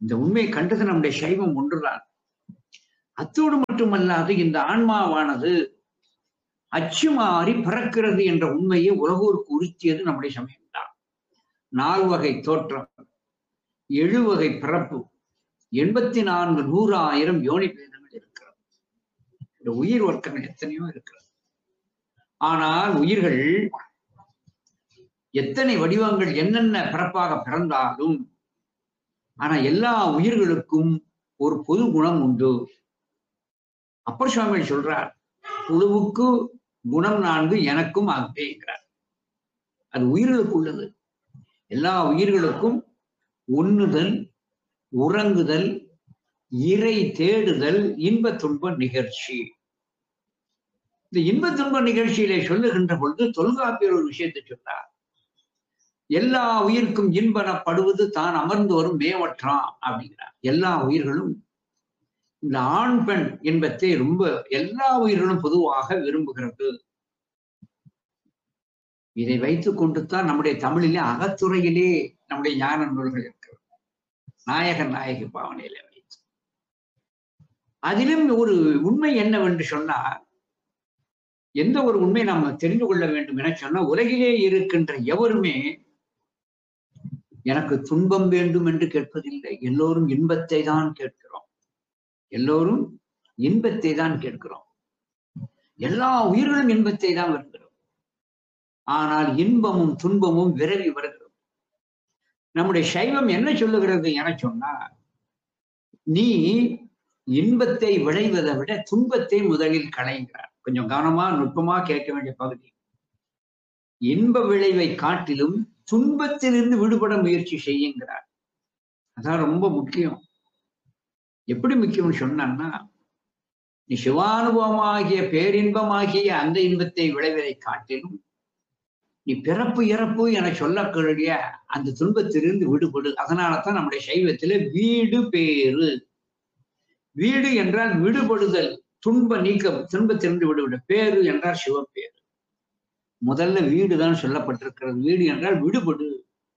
இந்த உண்மையை கண்டது நம்முடைய சைவம் ஒன்றுதான் அத்தோடு மட்டுமல்லாது இந்த ஆன்மாவானது அச்சு மாறி பிறக்கிறது என்ற உண்மையை உலகோருக்கு உறுத்தியது நம்முடைய சமயம்தான் நால்வகை தோற்றம் எழுவகை பிறப்பு எண்பத்தி நான்கு நூறாயிரம் யோனி பேதங்கள் இருக்கிறது இந்த உயிர் வர்க்கங்கள் எத்தனையோ இருக்கிறது ஆனால் உயிர்கள் எத்தனை வடிவங்கள் என்னென்ன பிறப்பாக பிறந்தாலும் ஆனா எல்லா உயிர்களுக்கும் ஒரு பொது குணம் உண்டு அப்பர் சுவாமிகள் சொல்றார் புழுவுக்கு குணம் நான்கு எனக்கும் ஆகுதேங்கிறார் அது உயிர்களுக்கு உள்ளது எல்லா உயிர்களுக்கும் உண்ணுதல் உறங்குதல் இறை தேடுதல் இன்ப துன்ப நிகழ்ச்சி இந்த இன்ப துன்ப நிகழ்ச்சியிலே சொல்லுகின்ற பொழுது தொல்காப்பியர் ஒரு விஷயத்தை சொன்னார் எல்லா உயிருக்கும் இன்பனப்படுவது தான் அமர்ந்து வரும் மேவற்றான் அப்படிங்கிறார் எல்லா உயிர்களும் இந்த ஆண் பெண் இன்பத்தை ரொம்ப எல்லா உயிர்களும் பொதுவாக விரும்புகிறது இதை வைத்துக் கொண்டுதான் நம்முடைய தமிழிலே அகத்துறையிலே நம்முடைய ஞான நூல்கள் இருக்கிறது நாயகன் நாயகி பாவனையில வைத்து அதிலும் ஒரு உண்மை என்னவென்று சொன்னால் எந்த ஒரு உண்மை நாம் தெரிந்து கொள்ள வேண்டும் என சொன்னா உலகிலே இருக்கின்ற எவருமே எனக்கு துன்பம் வேண்டும் என்று கேட்பதில்லை எல்லோரும் இன்பத்தை தான் கேட்கிறோம் எல்லோரும் இன்பத்தை தான் கேட்கிறோம் எல்லா உயிர்களும் இன்பத்தை தான் வருகிறோம் ஆனால் இன்பமும் துன்பமும் விரவி வருகிறது நம்முடைய சைவம் என்ன சொல்லுகிறது என சொன்னா நீ இன்பத்தை விளைவதை விட துன்பத்தை முதலில் களைகிறார் கொஞ்சம் கவனமா நுட்பமா கேட்க வேண்டிய பகுதி இன்ப விளைவை காட்டிலும் துன்பத்திலிருந்து விடுபட முயற்சி செய்யுங்கிறார் அதான் ரொம்ப முக்கியம் எப்படி முக்கியம்னு சொன்னான்னா நீ சிவானுபவமாகிய பேரின்பமாகிய அந்த இன்பத்தை விளைவதை காட்டிலும் நீ பிறப்பு இறப்பு என சொல்லக்கூடிய அந்த துன்பத்திலிருந்து விடுபடு அதனாலதான் நம்முடைய சைவத்துல வீடு பேரு வீடு என்றால் விடுபடுதல் துன்ப நீக்கம் துன்பத்திலிருந்து விடுபடு பேரு என்றால் சிவப்பேரு முதல்ல வீடு தான் சொல்லப்பட்டிருக்கிறது வீடு என்றால் விடுபடு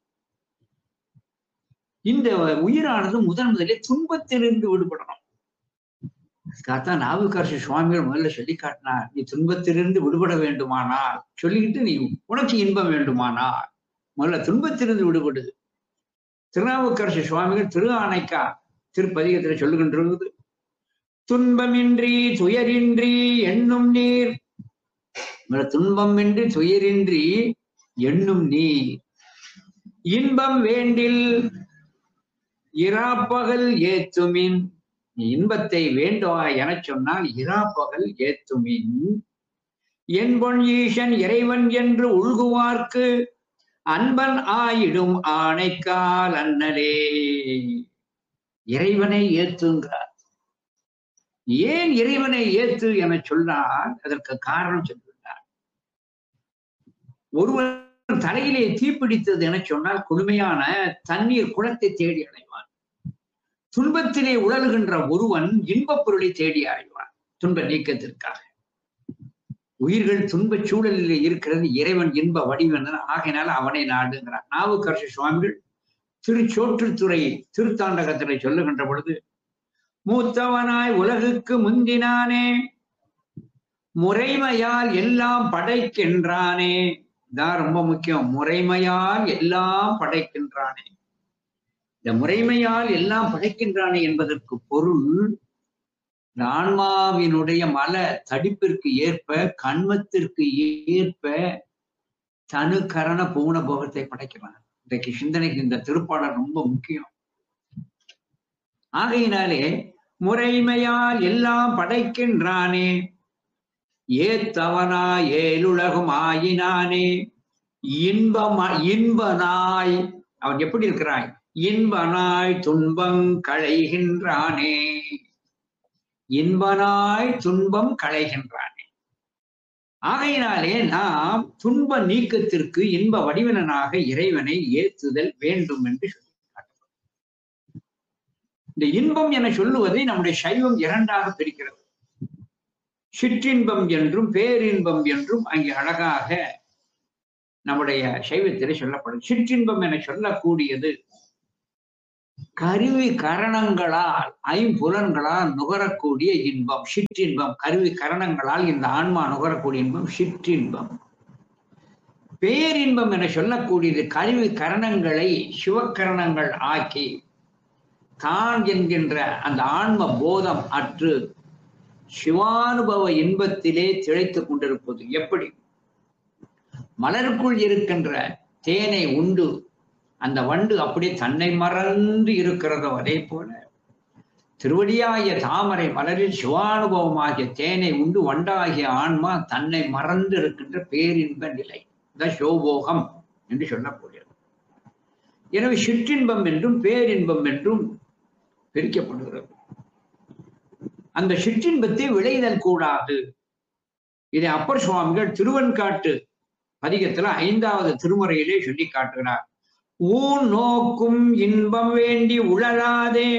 இந்த உயிரானது முதன் முதலே துன்பத்திலிருந்து விடுபடணும் அதுக்காகத்தான் நாவுக்கரசு சுவாமிகள் முதல்ல சொல்லி காட்டினார் நீ துன்பத்திலிருந்து விடுபட வேண்டுமானால் சொல்லிக்கிட்டு நீ உனக்கு இன்பம் வேண்டுமானால் முதல்ல துன்பத்திலிருந்து விடுபடு திருநாவுக்கரசு சுவாமிகள் திரு ஆணைக்கா திருப்பதிகத்தில் சொல்லுகின்றது துன்பமின்றி துயரின்றி எண்ணும் நீர் துன்பமின்றி துயரின்றி எண்ணும் நீர் இன்பம் வேண்டில் இராப்பகல் ஏத்துமின் நீ இன்பத்தை வேண்டுவா என சொன்னால் இராப்பகல் ஏத்துமின் என் பொன் ஈசன் இறைவன் என்று உள்குவார்க்கு அன்பன் ஆயிடும் ஆணைக்கால் அண்ணலே இறைவனை ஏத்துங்கிறார் ஏன் இறைவனை ஏத்து என சொன்னால் அதற்கு காரணம் சொல்கிறார் ஒருவர் தலையிலே தீப்பிடித்தது என சொன்னால் கொடுமையான தண்ணீர் குளத்தை தேடி அடைவான் துன்பத்திலே உழல்கின்ற ஒருவன் இன்பப் பொருளை தேடி அடைவான் துன்ப நீக்கத்திற்காக உயிர்கள் துன்பச் சூழலில் இருக்கிறது இறைவன் இன்ப வடிவன் ஆகையினால அவனை நாடுங்கிறான் நாவுக்கரசு சுவாமிகள் திருச்சோற்றுத்துறை திருத்தாண்டகத்திலே சொல்லுகின்ற பொழுது மூத்தவனாய் உலகுக்கு முந்தினானே முறைமையால் எல்லாம் படைக்கின்றானே இதான் ரொம்ப முக்கியம் முறைமையால் எல்லாம் படைக்கின்றானே இந்த முறைமையால் எல்லாம் படைக்கின்றானே என்பதற்கு பொருள் இந்த ஆன்மாவினுடைய மல தடிப்பிற்கு ஏற்ப கண்மத்திற்கு ஏற்ப தனு கரண பூண போகத்தை படைக்கிறான் இன்றைக்கு சிந்தனைக்கு இந்த திருப்பாடல் ரொம்ப முக்கியம் ஆகையினாலே முறைமையால் எல்லாம் படைக்கின்றானே ஏத்தவனா ஏழுலகும் ஆயினானே இன்பம் இன்பனாய் அவன் எப்படி இருக்கிறாய் இன்பனாய் துன்பம் களைகின்றானே இன்பனாய் துன்பம் களைகின்றானே ஆகையினாலே நாம் துன்ப நீக்கத்திற்கு இன்ப வடிவனனாக இறைவனை ஏத்துதல் வேண்டும் என்று சொல்லி இந்த இன்பம் என சொல்லுவதை நம்முடைய சைவம் இரண்டாக பிரிக்கிறது சிற்றின்பம் என்றும் பேரின்பம் என்றும் அங்கே அழகாக நம்முடைய சைவத்திலே சொல்லப்படும் சிற்றின்பம் என சொல்லக்கூடியது கருவி கரணங்களால் ஐம்புலன்களால் நுகரக்கூடிய இன்பம் சிற்றின்பம் கருவி கரணங்களால் இந்த ஆன்மா நுகரக்கூடிய இன்பம் சிற்றின்பம் பேரின்பம் என சொல்லக்கூடியது கருவி கரணங்களை சிவக்கரணங்கள் ஆக்கி தான் என்கின்ற அந்த ஆன்ம போதம் அற்று சிவானுபவ இன்பத்திலே திளைத்துக் கொண்டிருப்பது எப்படி மலருக்குள் இருக்கின்ற தேனை உண்டு அந்த வண்டு அப்படியே தன்னை மறந்து இருக்கிறதோ அதே போல திருவடியாகிய தாமரை மலரில் சிவானுபவமாகிய தேனை உண்டு வண்டாகிய ஆன்மா தன்னை மறந்து இருக்கின்ற பேரின்ப நிலை இந்த சோபோகம் என்று சொல்லக்கூடியது எனவே சிற்றின்பம் என்றும் பேரின்பம் என்றும் பிரிக்கப்படுகிறது அந்த சிற்றின்பத்தை விளைதல் கூடாது இதை அப்பர் சுவாமிகள் திருவன்காட்டு பதிகத்துல ஐந்தாவது திருமுறையிலே சொல்லி காட்டுகிறார் ஊன் நோக்கும் இன்பம் வேண்டி உழலாதே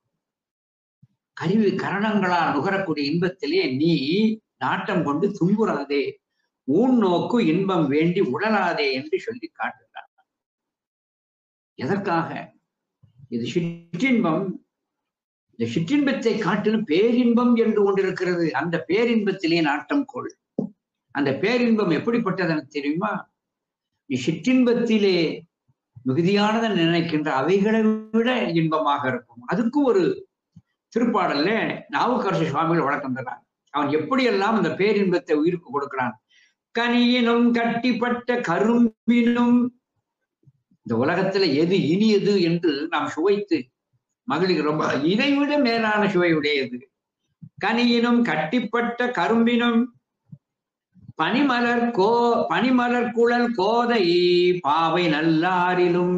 கருவி கரணங்களால் நுகரக்கூடிய இன்பத்திலே நீ நாட்டம் கொண்டு துன்புறாதே ஊன் நோக்கு இன்பம் வேண்டி உழலாதே என்று சொல்லி காட்டுகிறார் எதற்காக இது சிற்றின்பம் இந்த சிற்றின்பத்தை காட்டிலும் பேரின்பம் என்று கொண்டிருக்கிறது அந்த பேரின்பத்திலே நாட்டம் கொள் அந்த பேரின்பம் எப்படிப்பட்டது எனக்கு தெரியுமா நீ சிற்றின்பத்திலே மிகுதியானதை நினைக்கின்ற அவைகளை விட இன்பமாக இருக்கும் அதுக்கும் ஒரு திருப்பாடல்ல நாவுக்கரசு சுவாமிகள் வழக்கம் தரான் அவன் எப்படியெல்லாம் அந்த பேரின்பத்தை உயிருக்கு கொடுக்கிறான் கனியினும் கட்டிப்பட்ட கரும்பினும் இந்த உலகத்துல எது இனியது என்று நாம் சுவைத்து மகளிர் ரொம்ப இதை விட மேலான சுவை உடையது கனியினும் கட்டிப்பட்ட கரும்பினும் பனிமலர் கோ பனிமலர் குழல் கோதை பாவை நல்லாரிலும்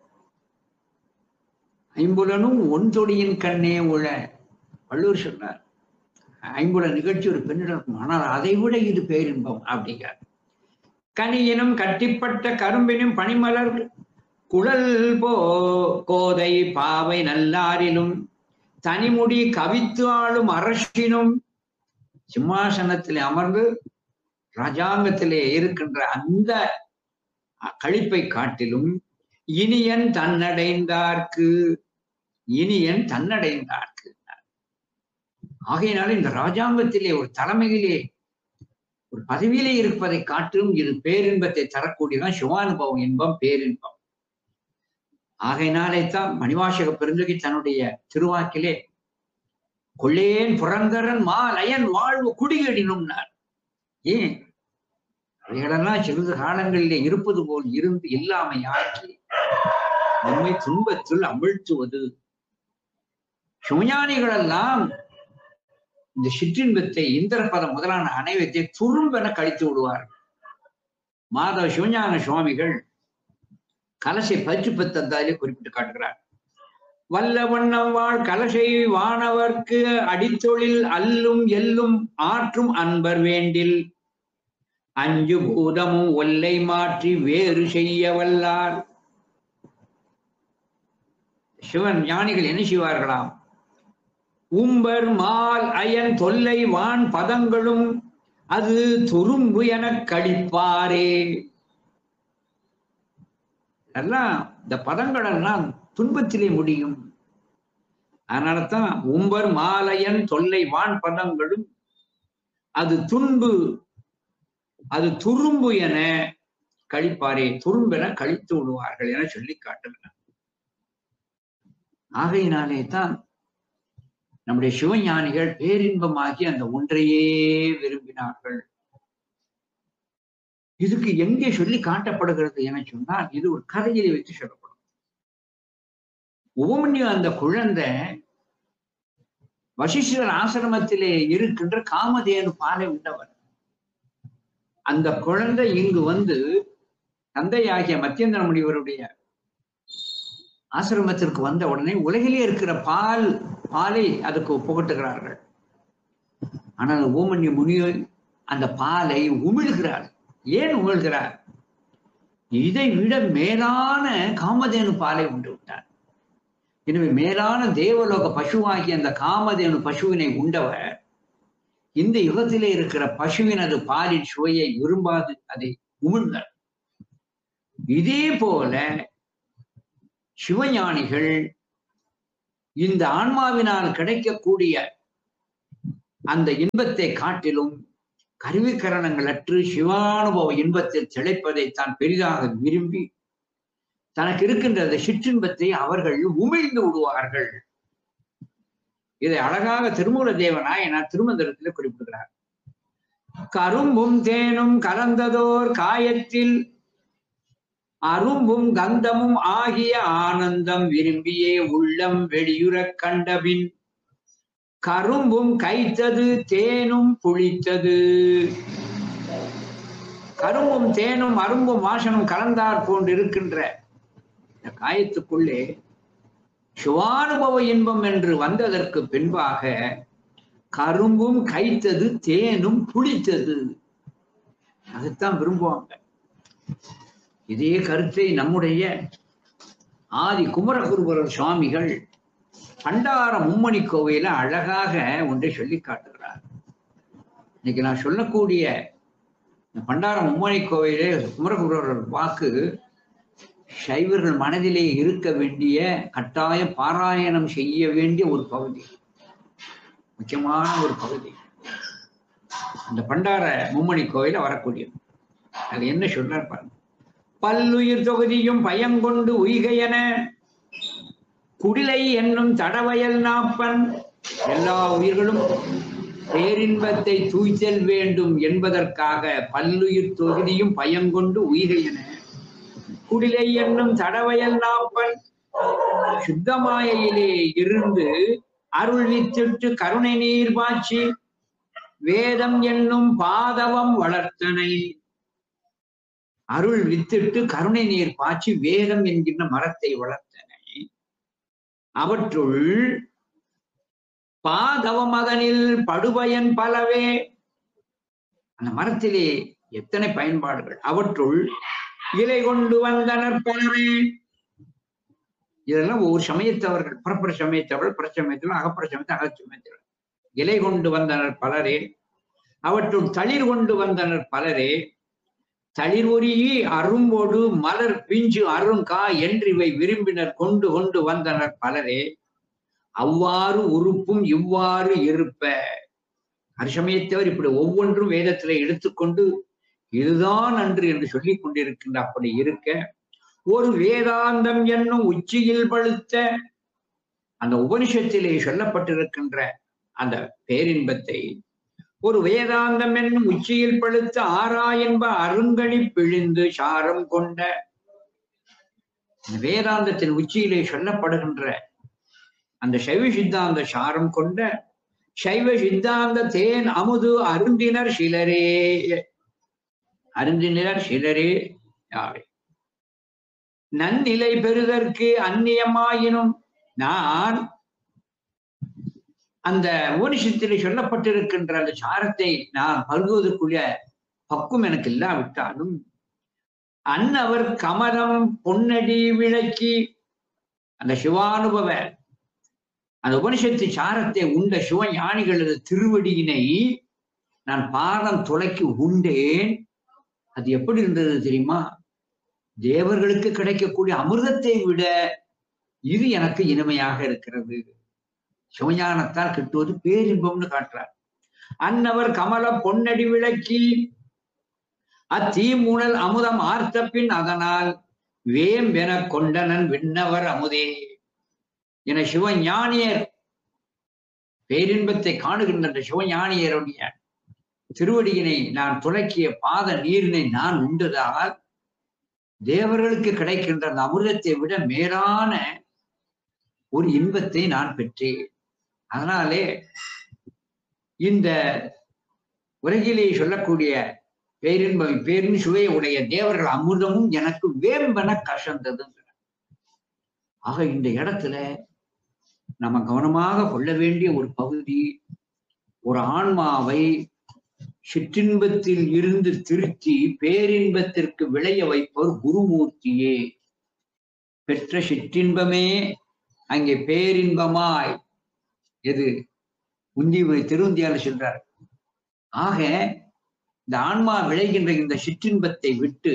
ஐம்புலனும் ஒன்றொடியின் கண்ணே உழ வள்ளுவர் சொன்னார் ஐம்புல நிகழ்ச்சி ஒரு பெண்ணிடம் இருக்கும் ஆனால் அதை விட இது பேரின்பம் அப்படிங்கிறார் கனியினும் கட்டிப்பட்ட கரும்பினும் பனிமலர் குழல் போ கோதை பாவை நல்லாரிலும் தனிமுடி கவித்து ஆளும் அரசினும் சிம்மாசனத்தில் அமர்ந்து ராஜாங்கத்திலே இருக்கின்ற அந்த கழிப்பை காட்டிலும் இனியன் தன்னடைந்தார்க்கு இனியன் தன்னடைந்தார்க்கு ஆகையினால இந்த ராஜாங்கத்திலே ஒரு தலைமையிலே ஒரு பதவியிலே இருப்பதை காட்டிலும் இது பேரின்பத்தை தரக்கூடியதான் சிவானுபவம் இன்பம் பேரின்பம் ஆகையினாலே தான் மணிவாசக பெருந்தகை தன்னுடைய திருவாக்கிலே கொள்ளேன் புறந்தரன் மாலயன் வாழ்வு குடியடினும்னார் ஏன் அவைகளெல்லாம் சிறிது காலங்களிலே இருப்பது போல் இருந்து இல்லாமை ஆக்கி நம்மை துன்பத்தில் அமிழ்த்துவது சிவஞானிகளெல்லாம் இந்த சிற்றின்பத்தை இந்திரபதம் முதலான அனைவத்தை துரும்பென கழித்து விடுவார்கள் மாதவ சிவஞான சுவாமிகள் கலசை பற்று பத்தந்தாலே குறிப்பிட்டு காட்டுகிறார் வல்ல வண்ணம் வாழ் கலசை வானவர்க்கு அடித்தொழில் அல்லும் எல்லும் ஆற்றும் அன்பர் வேண்டில் அஞ்சு பூதமும் ஒல்லை மாற்றி வேறு செய்ய வல்லார் சிவன் ஞானிகள் என்ன செய்வார்களாம் உம்பர் மால் அயன் தொல்லை வான் பதங்களும் அது துரும்பு எனக் கடிப்பாரே எல்லாம் இந்த பதங்கள் எல்லாம் துன்பத்திலே முடியும் அதனாலதான் உம்பர் மாலையன் தொல்லை வான் பதங்களும் அது துன்பு அது துரும்பு என கழிப்பாரே துரும்பென கழித்து விடுவார்கள் என சொல்லி காட்டுகிறார் ஆகையினாலே தான் நம்முடைய சிவஞானிகள் பேரின்பமாகி அந்த ஒன்றையே விரும்பினார்கள் இதுக்கு எங்கே சொல்லி காட்டப்படுகிறது என சொன்னால் இது ஒரு கதையிலே வைத்து சொல்லப்படும் உபமன்யு அந்த குழந்தை வசிஷ்டர் ஆசிரமத்திலே இருக்கின்ற காமதேனு பாலை உண்டவர் அந்த குழந்தை இங்கு வந்து தந்தையாகிய மத்தியந்திர முனிவருடைய ஆசிரமத்திற்கு வந்த உடனே உலகிலே இருக்கிற பால் பாலை அதுக்கு புகட்டுகிறார்கள் ஆனால் ஊமன்ய முனிவர் அந்த பாலை உமிழ்கிறார் ஏன் உமிழ்கிறார் இதை விட மேலான காமதேனு பாலை உண்டு விட்டார் எனவே மேலான தேவலோக பசுவாகிய அந்த காமதேனு பசுவினை உண்டவர் இந்த யுகத்திலே இருக்கிற பசுவினது பாலின் சுவையை விரும்பாது அதை உமிழ்ந்தார் இதே போல சிவஞானிகள் இந்த ஆன்மாவினால் கிடைக்கக்கூடிய அந்த இன்பத்தை காட்டிலும் கருவிக்கரணங்களற்று சிவானுபவ இன்பத்தில் திளைப்பதை தான் பெரிதாக விரும்பி தனக்கு இருக்கின்ற அந்த சிற்றின்பத்தை அவர்கள் உமிழ்ந்து விடுவார்கள் இதை அழகாக திருமூல தேவனாய் திருமந்திரத்தில் குறிப்பிடுகிறார் கரும்பும் தேனும் கலந்ததோர் காயத்தில் அரும்பும் கந்தமும் ஆகிய ஆனந்தம் விரும்பியே உள்ளம் வெளியுறக் கண்டபின் கரும்பும் கைத்தது தேனும் புளித்தது கரும்பும் தேனும் அரும்பும் வாசனும் கலந்தார் போன்று இருக்கின்ற இந்த காயத்துக்குள்ளே சிவானுபவ இன்பம் என்று வந்ததற்கு பின்பாக கரும்பும் கைத்தது தேனும் புளித்தது அதைத்தான் விரும்புவாங்க இதே கருத்தை நம்முடைய ஆதி குமரகுருபரர் சுவாமிகள் பண்டார மும்மணி கோவையில அழகாக ஒன்றை சொல்லி காட்டுகிறார் இன்னைக்கு நான் சொல்லக்கூடிய இந்த பண்டார மும்மணி கோவையிலே குமரகுருபரர் வாக்கு சைவர்கள் மனதிலே இருக்க வேண்டிய கட்டாய பாராயணம் செய்ய வேண்டிய ஒரு பகுதி முக்கியமான ஒரு பகுதி அந்த பண்டார மும்மணி கோயில வரக்கூடியது அது என்ன சொல்றார் பாருங்க பல்லுயிர் தொகுதியும் பயங்கொண்டு உய்கையென குடிலை என்னும் தடவயல் நாப்பன் எல்லா உயிர்களும் பேரின்பத்தை தூய்த்தல் வேண்டும் என்பதற்காக பல்லுயிர் தொகுதியும் பயங்கொண்டு உய்கையென குடிலை என்னும் தடவயல் நாப்பன் சுத்தமாயிலே இருந்து அருள் வித்திட்டு கருணை நீர் பாய்ச்சி வேதம் என்னும் பாதவம் வளர்த்தனை அருள் வித்திட்டு கருணை நீர் பாய்ச்சி வேதம் என்கின்ற மரத்தை வளர்த்தனை அவற்றுள் பாதவ மகனில் படுபயன் பலவே அந்த மரத்திலே எத்தனை பயன்பாடுகள் அவற்றுள் இலை கொண்டு வந்தனர் பலவே இதெல்லாம் ஒவ்வொரு சமயத்தவர்கள் புறப்புற சமயத்தவர்கள் புற சமயத்தில் அகப்புற சமயத்தில் அக சமயத்தில் இலை கொண்டு வந்தனர் பலரே அவற்றுள் தளிர் கொண்டு வந்தனர் பலரே தளிர் ஒரியி அரும்போடு மலர் பிஞ்சு அருங்கா என்று இவை விரும்பினர் கொண்டு கொண்டு வந்தனர் பலரே அவ்வாறு உறுப்பும் இவ்வாறு இருப்ப அரிசமயத்தவர் இப்படி ஒவ்வொன்றும் வேதத்திலே எடுத்துக்கொண்டு இதுதான் அன்று என்று சொல்லிக் கொண்டிருக்கின்ற அப்படி இருக்க ஒரு வேதாந்தம் என்னும் உச்சியில் பழுத்த அந்த உபனிஷத்திலே சொல்லப்பட்டிருக்கின்ற அந்த பேரின்பத்தை ஒரு வேதாந்தம் என்னும் உச்சியில் பழுத்த ஆறா என்ப அருங்கணி பிழிந்து சாரம் கொண்ட இந்த வேதாந்தத்தின் உச்சியிலே சொல்லப்படுகின்ற அந்த சைவ சித்தாந்த சாரம் கொண்ட சைவ சித்தாந்த தேன் அமுது அருந்தினர் சிலரே அருந்தினர் சிலரே யாவே நன்னிலை பெறுதற்கு அந்நியமாயினும் நான் அந்த உபனிஷத்திலே சொல்லப்பட்டிருக்கின்ற அந்த சாரத்தை நான் பருகுவதற்குரிய பக்குவம் எனக்கு இல்லாவிட்டாலும் அன்னவர் கமலம் பொன்னடி விளக்கி அந்த சிவானுபவ அந்த உபனிஷத்து சாரத்தை உண்ட சிவஞானிகளது திருவடியினை நான் பாதம் துளைக்கி உண்டேன் அது எப்படி இருந்தது தெரியுமா தேவர்களுக்கு கிடைக்கக்கூடிய அமிர்தத்தை விட இது எனக்கு இனிமையாக இருக்கிறது சிவஞானத்தால் கிட்டுவது பேரின்பம்னு காட்டுறார் அன்னவர் கமல பொன்னடி விளக்கி அத்தீமுணல் அமுதம் ஆர்த்த பின் அதனால் வேம்பென கொண்டனன் விண்ணவர் அமுதே என சிவஞானியர் பேரின்பத்தை காணுகின்ற அந்த சிவஞானியருடைய திருவடியினை நான் துலக்கிய பாத நீரினை நான் உண்டதால் தேவர்களுக்கு கிடைக்கின்ற அந்த அமிர்தத்தை விட மேலான ஒரு இன்பத்தை நான் பெற்றேன் அதனாலே இந்த உலகிலே சொல்லக்கூடிய பேரின்பம் பேரின் சுவை உடைய தேவர்கள் அமிர்தமும் எனக்கு வேம்பென கசந்தது ஆக இந்த இடத்துல நம்ம கவனமாக கொள்ள வேண்டிய ஒரு பகுதி ஒரு ஆன்மாவை சிற்றின்பத்தில் இருந்து திருத்தி பேரின்பத்திற்கு விளைய வைப்பவர் குருமூர்த்தியே பெற்ற சிற்றின்பமே அங்கே பேரின்பமாய் எது உந்தி திருந்தியால சொல்றார் ஆக இந்த ஆன்மா விளைகின்ற இந்த சிற்றின்பத்தை விட்டு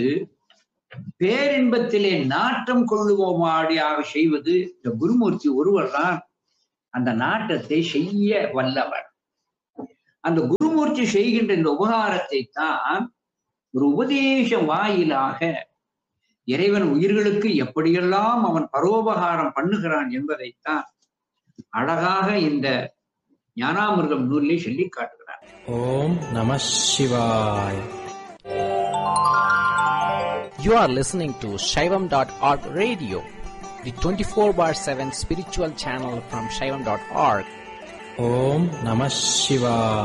பேரின்பத்திலே நாட்டம் கொள்ளுவோமாடியாக செய்வது இந்த குருமூர்த்தி ஒருவர் தான் அந்த நாட்டத்தை செய்ய வல்லவர் அந்த குருமூர்த்தி செய்கின்ற இந்த உபகாரத்தை தான் ஒரு உபதேச வாயிலாக இறைவன் உயிர்களுக்கு எப்படியெல்லாம் அவன் பரோபகாரம் பண்ணுகிறான் என்பதைத்தான் அழகாக இந்த ஞானாமிர்தம் நூலிலே சொல்லி காட்டுகிறார் ஓம் நம சிவாய் You are listening to Shaivam.org radio, the 24 bar 7 spiritual channel from Shaivam.org. ஓம் நம சிவாய்